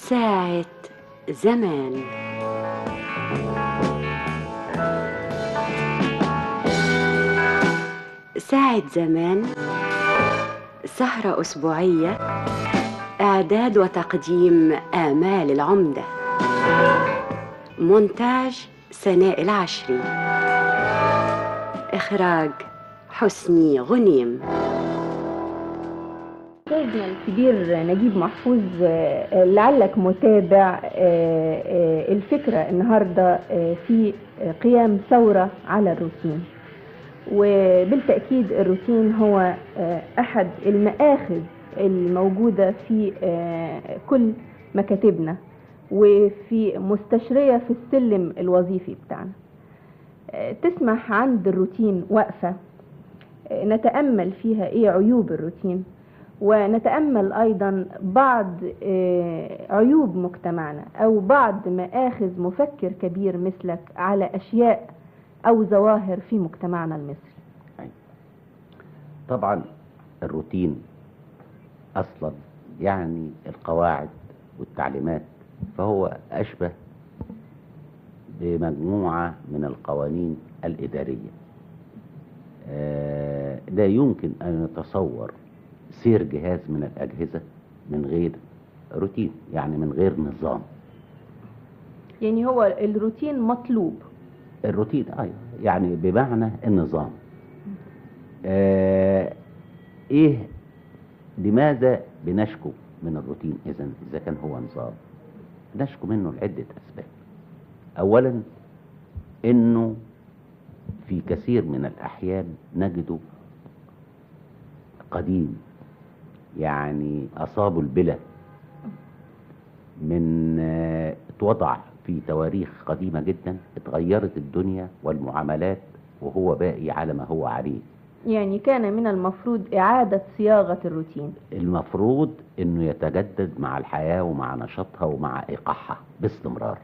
ساعة زمان ساعة زمان سهرة أسبوعية إعداد وتقديم آمال العمدة مونتاج سناء العشري إخراج حسني غنيم أستاذنا الكبير نجيب محفوظ آه، لعلك متابع آه، آه، الفكرة النهاردة آه، في آه، قيام ثورة على الروتين وبالتأكيد الروتين هو آه، أحد المآخذ الموجودة في آه، كل مكاتبنا وفي مستشرية في السلم الوظيفي بتاعنا آه، تسمح عند الروتين وقفة آه، نتأمل فيها إيه عيوب الروتين ونتأمل أيضا بعض آه، عيوب مجتمعنا أو بعض مآخذ مفكر كبير مثلك على أشياء أو ظواهر في مجتمعنا المصري طبعا الروتين اصلا يعني القواعد والتعليمات فهو اشبه بمجموعه من القوانين الاداريه آه، لا يمكن ان نتصور سير جهاز من الاجهزه من غير روتين يعني من غير نظام يعني هو الروتين مطلوب الروتين ايوه يعني بمعنى النظام آه ايه لماذا بنشكو من الروتين اذا اذا كان هو نظام نشكو منه لعده اسباب اولا انه في كثير من الاحيان نجده قديم يعني اصابه البلا من آه، اتوضع في تواريخ قديمة جدا اتغيرت الدنيا والمعاملات وهو باقي على ما هو عليه يعني كان من المفروض إعادة صياغة الروتين المفروض انه يتجدد مع الحياة ومع نشاطها ومع ايقاعها باستمرار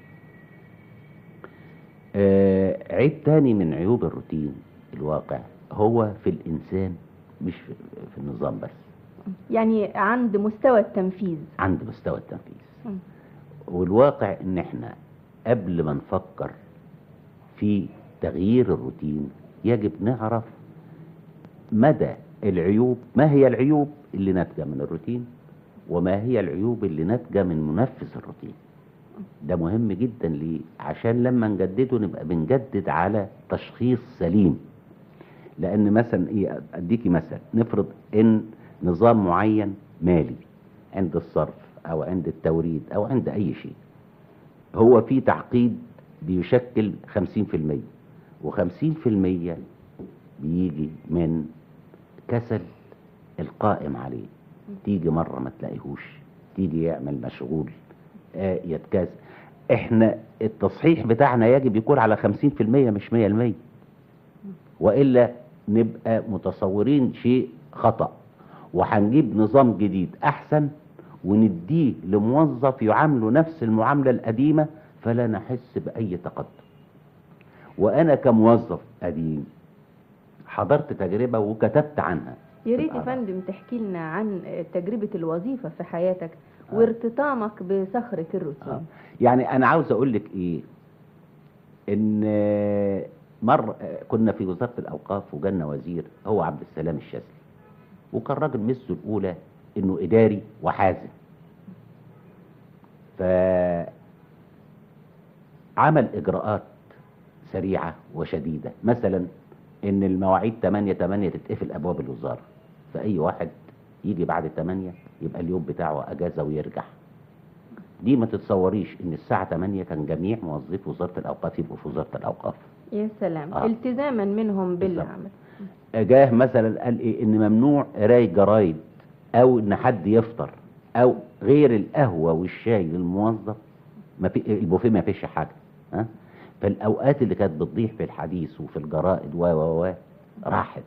آه عيب تاني من عيوب الروتين الواقع هو في الانسان مش في, في النظام بس يعني عند مستوى التنفيذ عند مستوى التنفيذ مم. والواقع ان احنا قبل ما نفكر في تغيير الروتين يجب نعرف مدى العيوب ما هي العيوب اللي ناتجه من الروتين وما هي العيوب اللي ناتجه من منفذ الروتين ده مهم جدا ليه عشان لما نجدده نبقى بنجدد على تشخيص سليم لان مثلا ايه اديكي مثل نفرض ان نظام معين مالي عند الصرف او عند التوريد او عند اي شيء هو في تعقيد بيشكل 50% و50% بيجي من كسل القائم عليه تيجي مرة ما تلاقيهوش تيجي يعمل مشغول آه يتكاس احنا التصحيح بتاعنا يجب يكون على 50% مش 100% والا نبقى متصورين شيء خطأ وهنجيب نظام جديد احسن ونديه لموظف يعامله نفس المعاملة القديمة فلا نحس بأي تقدم وأنا كموظف قديم حضرت تجربة وكتبت عنها يا ريت يا الأعراض. فندم تحكي لنا عن تجربة الوظيفة في حياتك وارتطامك بصخرة الروتين آه. يعني أنا عاوز أقول لك إيه إن مرة كنا في وزارة الأوقاف وجالنا وزير هو عبد السلام الشاذلي وكان راجل مسه الأولى إنه إداري وحازم فعمل إجراءات سريعة وشديدة مثلا إن المواعيد 8 8 تتقفل أبواب الوزارة فأي واحد يجي بعد 8 يبقى اليوم بتاعه أجازة ويرجع دي ما تتصوريش إن الساعة 8 كان جميع موظفي وزارة الأوقاف يبقوا في وزارة الأوقاف يا سلام آه. التزاما منهم بالظبط. بالعمل جاه مثلا قال ايه ان ممنوع قرايه جرايد او ان حد يفطر او غير القهوه والشاي للموظف ما في البوفيه ما فيش حاجه ها فالاوقات اللي كانت بتضيع في الحديث وفي الجرائد و و و راحت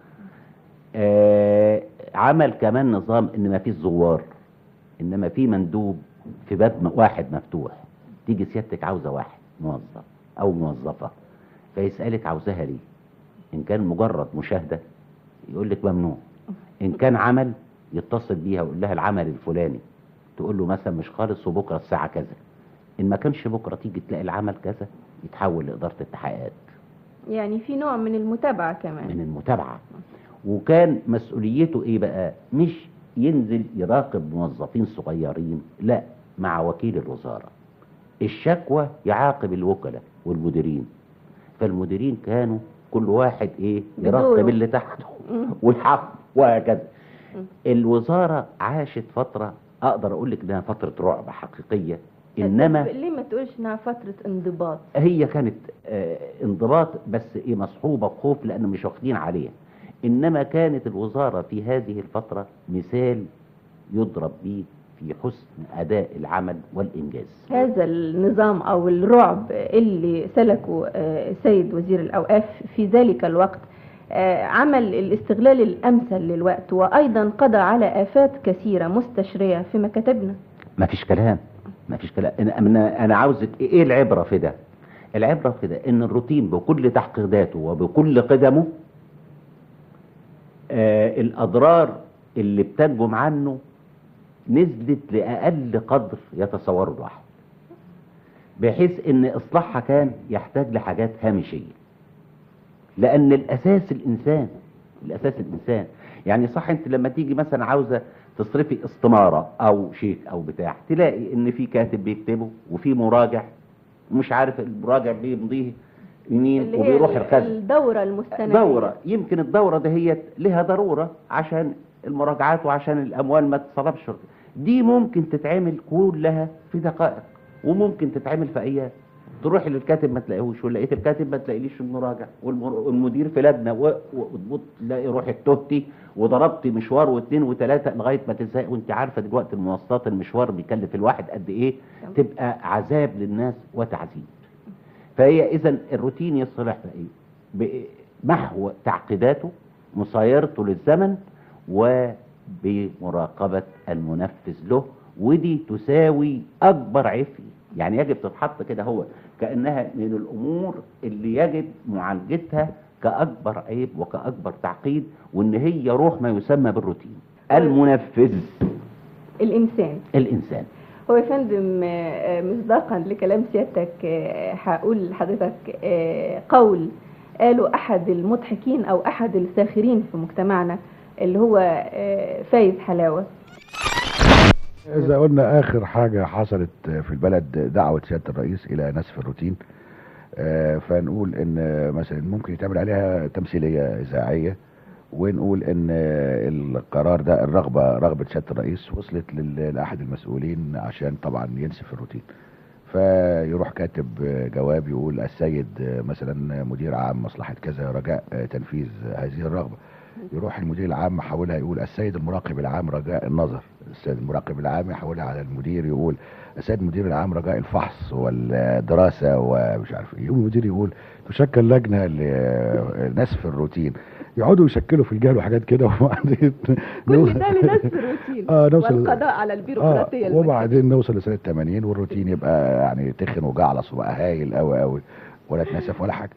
آه عمل كمان نظام ان ما فيش زوار انما في مندوب في باب م- واحد مفتوح تيجي سيادتك عاوزه واحد موظف او موظفه فيسالك عاوزاها ليه ان كان مجرد مشاهده يقول لك ممنوع ان كان عمل يتصل بيها ويقول لها العمل الفلاني تقول له مثلا مش خالص وبكره الساعه كذا ان ما كانش بكره تيجي تلاقي العمل كذا يتحول لاداره التحقيقات يعني في نوع من المتابعة من كمان المتابعه وكان مسؤوليته ايه بقى مش ينزل يراقب موظفين صغيرين لا مع وكيل الوزاره الشكوى يعاقب الوكلاء والمديرين فالمديرين كانوا كل واحد ايه يراقب بدوره. اللي تحته مم. ويحقق وهكذا مم. الوزاره عاشت فتره اقدر اقول لك انها فتره رعب حقيقيه انما طب ليه ما تقولش انها فترة انضباط هي كانت آه، انضباط بس ايه مصحوبه بخوف لان مش واخدين عليها انما كانت الوزاره في هذه الفتره مثال يضرب به في حسن اداء العمل والانجاز هذا النظام او الرعب اللي سلكه آه، سيد وزير الاوقاف في ذلك الوقت آه، عمل الاستغلال الامثل للوقت وايضا قضى على افات كثيره مستشريه في مكاتبنا ما فيش كلام ما فيش كلام انا انا انا عاوزك ايه العبره في ده العبره في ده ان الروتين بكل تحقيقاته وبكل قدمه آه الاضرار اللي بتنجم عنه نزلت لاقل قدر يتصوره الواحد بحيث ان اصلاحها كان يحتاج لحاجات هامشيه لان الاساس الانسان الاساس الانسان يعني صح انت لما تيجي مثلا عاوزه تصرفي استماره او شيك او بتاع تلاقي ان في كاتب بيكتبه وفي مراجع ومش عارف المراجع بيمضيه يمين اللي هي وبيروح ال- الخزن الدوره المستنديه دورة يمكن الدورة دهيت لها ضرورة عشان المراجعات وعشان الأموال ما تتصرفش دي ممكن تتعمل كلها في دقائق وممكن تتعمل في أيام تروح للكاتب ما تلاقيهوش ولقيت الكاتب ما تلاقيليش المراجع والمر- والمدير في لجنه و- وتبص تلاقي روح التهتي وضربتي مشوار واثنين وثلاثه لغايه ما تزهق وانت عارفه دلوقتي المواصلات المشوار بيكلف الواحد قد ايه تمام. تبقى عذاب للناس وتعذيب فهي اذا الروتين يصلح بايه بمحو تعقيداته مصايرته للزمن وبمراقبة المنفذ له ودي تساوي أكبر عفي يعني يجب تتحط كده هو كأنها من الأمور اللي يجب معالجتها كأكبر عيب وكأكبر تعقيد وإن هي روح ما يسمى بالروتين المنفذ الانسان الإنسان هو يا فندم آه، آه، مصداقا لكلام سيادتك آه، هقول لحضرتك آه، قول قاله احد المضحكين او احد الساخرين في مجتمعنا اللي هو آه، فايز حلاوه إذا قلنا آخر حاجة حصلت في البلد دعوة سيادة الرئيس إلى نسف الروتين آه، فنقول إن مثلا ممكن يتعمل عليها تمثيلية إذاعية ونقول إن القرار ده الرغبة رغبة سيادة الرئيس وصلت لل- لأحد المسؤولين عشان طبعا ينسف الروتين فيروح كاتب جواب يقول السيد مثلا مدير عام مصلحة كذا رجاء تنفيذ هذه الرغبة يروح المدير العام يحولها يقول السيد المراقب العام رجاء النظر السيد المراقب العام يحولها على المدير يقول السيد المدير العام رجاء الفحص والدراسة ومش عارف ايه يقوم المدير يقول تشكل لجنة لنسف الروتين يقعدوا يشكلوا في الجهل وحاجات كده وبعدين كل ده لنسف الروتين اه نوصل والقضاء على البيروقراطيه آه المكتوبة. وبعدين نوصل لسنة 80 والروتين يبقى يعني تخن وجعلص وبقى هايل قوي قوي ولا اتنسف ولا حاجة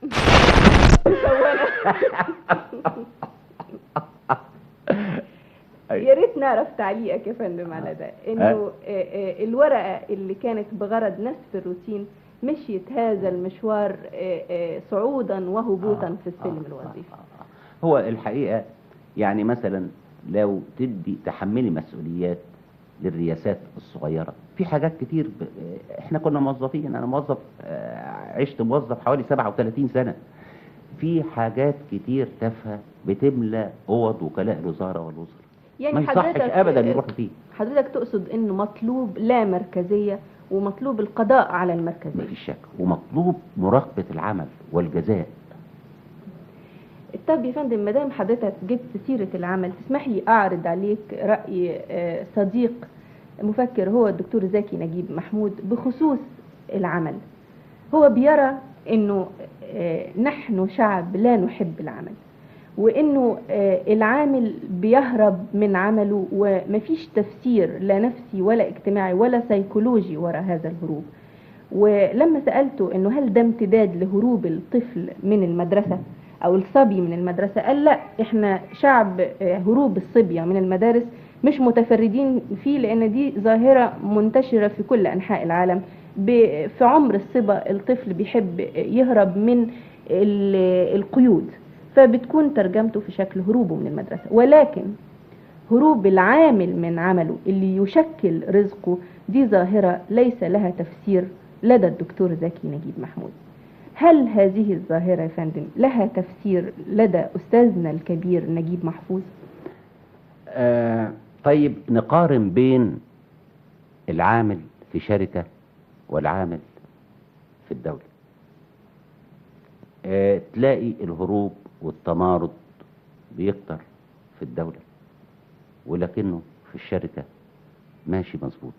يا ريت نعرف تعليقك يا فندم على ده انه آه، آه، الورقه اللي كانت بغرض نسف الروتين مشيت هذا المشوار آه، آه، صعودا وهبوطا في السلم الوظيفي هو الحقيقة يعني مثلا لو تدي تحملي مسؤوليات للرياسات الصغيرة في حاجات كتير ب... احنا كنا موظفين انا موظف آه، عشت موظف حوالي 37 سنة في حاجات كتير تافهة بتملى اوض وكلاء الوزارة والوزراء ما يعني يصحش حضرتك ابدا آه، يروحوا فيه حضرتك تقصد انه مطلوب لا مركزيه ومطلوب القضاء على ما المركزيه فيش شك ومطلوب مراقبة العمل والجزاء طب يا فندم ما دام حضرتك جبت سيره العمل تسمح لي اعرض عليك راي آه، صديق مفكر هو الدكتور زكي نجيب محمود بخصوص العمل هو بيرى انه آه، نحن شعب لا نحب العمل وانه آه، العامل بيهرب من عمله ومفيش تفسير لا نفسي ولا اجتماعي ولا سيكولوجي وراء هذا الهروب ولما سألته انه هل ده امتداد لهروب الطفل من المدرسة او الصبي من المدرسة قال لا احنا شعب آه، هروب الصبية من المدارس مش متفردين فيه لان دي ظاهره منتشره في كل انحاء العالم ب- في عمر الصبا الطفل بيحب يهرب من ال- القيود فبتكون ترجمته في شكل هروبه من المدرسه ولكن هروب العامل من عمله اللي يشكل رزقه دي ظاهره ليس لها تفسير لدى الدكتور زكي نجيب محمود هل هذه الظاهره يا فندم لها تفسير لدى استاذنا الكبير نجيب محفوظ آه طيب نقارن بين العامل في شركة والعامل في الدولة آه تلاقي الهروب والتمارض بيكتر في الدولة ولكنه في الشركة ماشي مظبوط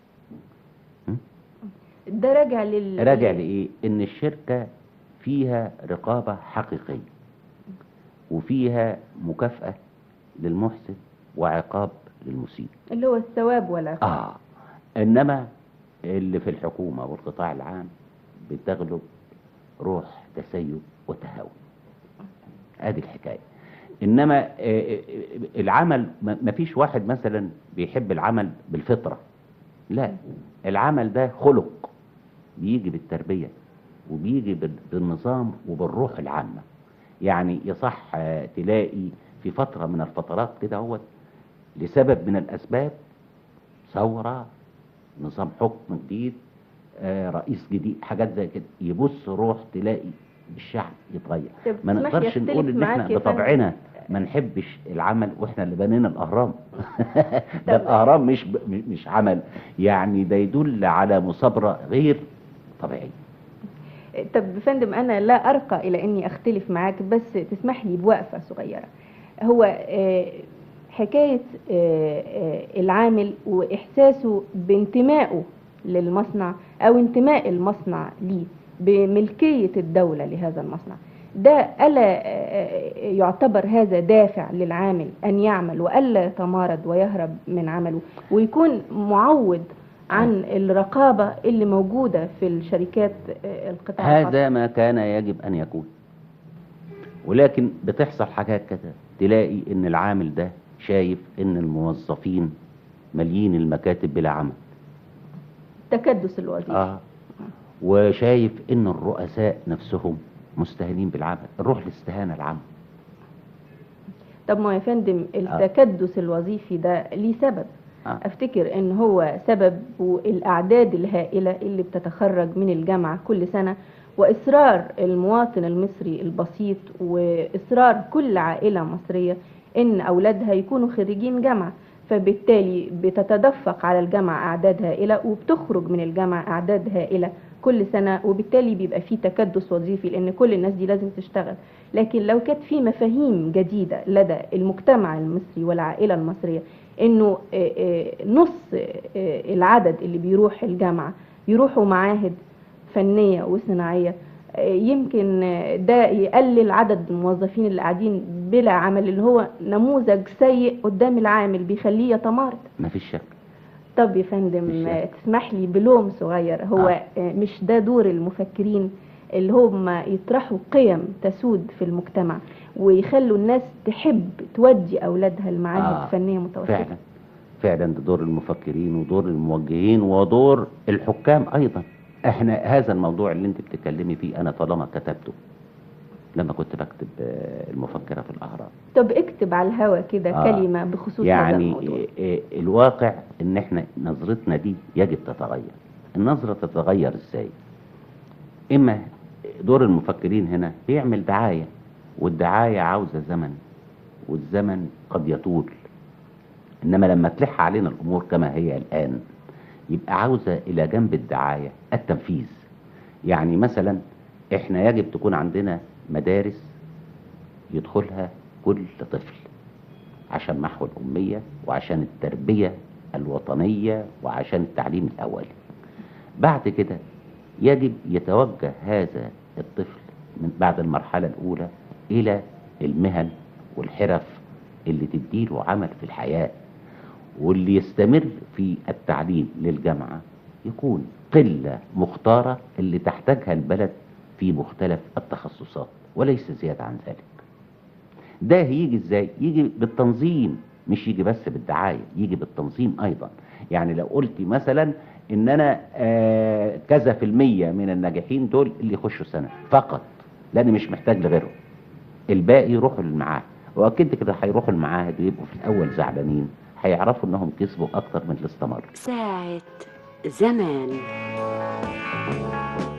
ده راجع لل راجع لإيه؟ إن الشركة فيها رقابة حقيقية وفيها مكافأة للمحسن وعقاب للمسيء اللي هو الثواب والعقاب آه إنما اللي في الحكومة والقطاع العام بتغلب روح تسيب وتهاون ادي الحكايه انما آه، آه، العمل ما ما فيش واحد مثلا بيحب العمل بالفطره لا العمل ده خلق بيجي بالتربيه وبيجي بال- بالنظام وبالروح العامه يعني يصح آه، تلاقي في فتره من الفترات كده هو لسبب من الاسباب ثوره نظام حكم جديد آه، رئيس جديد حاجات زي كده يبص روح تلاقي الشعب يتغير طب ما تسمح نقدرش يختلف نقول ان معاك احنا يا فندم؟ بطبعنا ما نحبش العمل واحنا اللي بنينا الاهرام ده طب- الاهرام مش ب... م- مش عمل يعني ده يدل على مثابره غير طبيعيه طب يا فندم انا لا ارقى الى اني اختلف معاك بس تسمح لي بوقفه صغيره هو آه، حكايه آه، آه، العامل واحساسه بانتمائه للمصنع او انتماء المصنع ليه بملكيه الدوله لهذا المصنع ده الا آه، يعتبر هذا دافع للعامل ان يعمل والا يتمارض ويهرب من عمله ويكون معوض عن الرقابه اللي موجوده في الشركات آه، القطاع الخاص. هذا ما كان يجب ان يكون ولكن بتحصل حاجات كده تلاقي ان العامل ده شايف ان الموظفين ماليين المكاتب بلا عمل التكدس الوظيفي اه وشايف ان الرؤساء نفسهم مستهانين بالعمل روح الاستهانه العامه طب ما يا فندم التكدس الوظيفي ده ليه سبب آه. افتكر ان هو سبب الاعداد الهائله اللي بتتخرج من الجامعه كل سنه واصرار المواطن المصري البسيط واصرار كل عائله مصريه ان اولادها يكونوا خريجين جامعه فبالتالي بتتدفق على الجامعه اعداد هائله وبتخرج من الجامعه اعداد هائله كل سنه وبالتالي بيبقى في تكدس وظيفي لان كل الناس دي لازم تشتغل لكن لو كانت في مفاهيم جديده لدى المجتمع المصري والعائله المصريه انه آه، آه، نص آه، العدد اللي بيروح الجامعه يروحوا معاهد فنيه وصناعيه آه، يمكن آه، ده يقلل عدد الموظفين اللي قاعدين بلا عمل اللي هو نموذج سيء قدام العامل بيخليه يتمارض ما فيش شك طب يا فندم مش آه، تسمح لي بلوم صغير هو آه. آه، مش ده دور المفكرين اللي هم يطرحوا قيم تسود في المجتمع ويخلوا الناس تحب تودي اولادها المعاهد آه، الفنيه متوسطه فعلا فعلا ده دور المفكرين ودور الموجهين ودور الحكام ايضا احنا هذا الموضوع اللي انت بتتكلمي فيه انا طالما كتبته لما كنت بكتب آه، المفكره في الاهرام طب اكتب على الهوا كده آه. كلمه بخصوص هذا يعني الموضوع آه، آه، الواقع ان احنا نظرتنا دي يجب تتغير النظرة تتغير ازاي اما دور المفكرين هنا بيعمل دعاية والدعاية عاوزة زمن والزمن قد يطول انما لما تلح علينا الامور كما هي الان يبقى عاوزة الى جنب الدعاية التنفيذ يعني مثلا احنا يجب تكون عندنا مدارس يدخلها كل طفل عشان محو الأمية وعشان التربية الوطنية وعشان التعليم الأولي بعد كده يجب يتوجه هذا الطفل من بعد المرحلة الأولى إلى المهن والحرف اللي تديله عمل في الحياة واللي يستمر في التعليم للجامعة يكون قلة مختارة اللي تحتاجها البلد في مختلف التخصصات وليس زيادة عن ذلك ده هيجي ازاي يجي بالتنظيم مش يجي بس بالدعايه يجي بالتنظيم ايضا يعني لو قلت مثلا ان انا آه كذا في المية من الناجحين دول اللي يخشوا سنه فقط لان مش محتاج لغيرهم الباقي يروحوا للمعاهد واكيد كده هيروحوا المعاهد ويبقوا في الاول زعلانين هيعرفوا انهم كسبوا اكتر من اللي استمر ساعة زمان